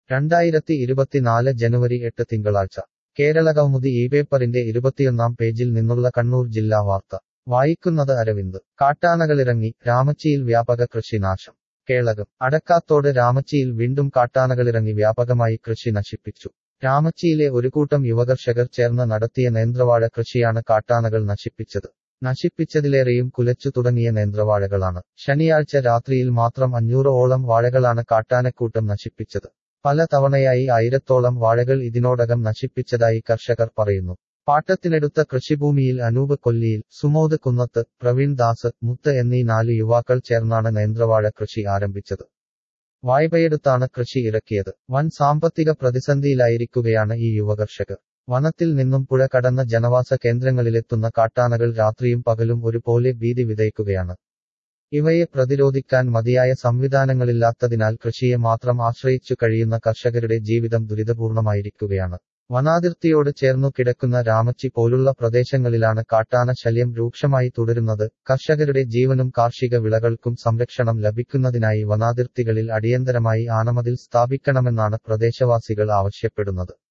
രണ്ടായിരത്തി ഇരുപത്തിനാല് ജനുവരി എട്ട് തിങ്കളാഴ്ച കേരളകൗമുദി ഈ പേപ്പറിന്റെ ഇരുപത്തിയൊന്നാം പേജിൽ നിന്നുള്ള കണ്ണൂർ ജില്ലാ വാർത്ത വായിക്കുന്നത് അരവിന്ദ് കാട്ടാനകളിറങ്ങി രാമച്ചിയിൽ വ്യാപക കൃഷിനാശം കേളകം അടക്കാത്തോട് രാമച്ചിയിൽ വീണ്ടും കാട്ടാനകളിറങ്ങി വ്യാപകമായി കൃഷി നശിപ്പിച്ചു രാമച്ചിയിലെ ഒരു കൂട്ടം യുവകർഷകർ ചേർന്ന് നടത്തിയ നേന്ത്രവാഴ കൃഷിയാണ് കാട്ടാനകൾ നശിപ്പിച്ചത് നശിപ്പിച്ചതിലേറെയും കുലച്ചു തുടങ്ങിയ നേന്ത്രവാഴകളാണ് ശനിയാഴ്ച രാത്രിയിൽ മാത്രം അഞ്ഞൂറോളം വാഴകളാണ് കാട്ടാനക്കൂട്ടം നശിപ്പിച്ചത് പല തവണയായി ആയിരത്തോളം വാഴകൾ ഇതിനോടകം നശിപ്പിച്ചതായി കർഷകർ പറയുന്നു പാട്ടത്തിനെടുത്ത കൃഷിഭൂമിയിൽ അനൂപ് കൊല്ലിയിൽ സുമോദ് കുന്നത്ത് പ്രവീൺ ദാസ് മുത്ത് എന്നീ നാല് യുവാക്കൾ ചേർന്നാണ് നേന്ത്രവാഴ കൃഷി ആരംഭിച്ചത് വായ്പയെടുത്താണ് കൃഷി ഇറക്കിയത് വൻ സാമ്പത്തിക പ്രതിസന്ധിയിലായിരിക്കുകയാണ് ഈ യുവകർഷകർ വനത്തിൽ നിന്നും പുഴ കടന്ന ജനവാസ കേന്ദ്രങ്ങളിലെത്തുന്ന കാട്ടാനകൾ രാത്രിയും പകലും ഒരുപോലെ ഭീതി വിതയ്ക്കുകയാണ് ഇവയെ പ്രതിരോധിക്കാൻ മതിയായ സംവിധാനങ്ങളില്ലാത്തതിനാൽ കൃഷിയെ മാത്രം ആശ്രയിച്ചു കഴിയുന്ന കർഷകരുടെ ജീവിതം ദുരിതപൂർണമായിരിക്കുകയാണ് വനാതിർത്തിയോട് ചേർന്നു കിടക്കുന്ന രാമച്ചി പോലുള്ള പ്രദേശങ്ങളിലാണ് കാട്ടാന ശല്യം രൂക്ഷമായി തുടരുന്നത് കർഷകരുടെ ജീവനും കാർഷിക വിളകൾക്കും സംരക്ഷണം ലഭിക്കുന്നതിനായി വനാതിർത്തികളിൽ അടിയന്തരമായി ആനമതിൽ സ്ഥാപിക്കണമെന്നാണ് പ്രദേശവാസികൾ ആവശ്യപ്പെടുന്നത്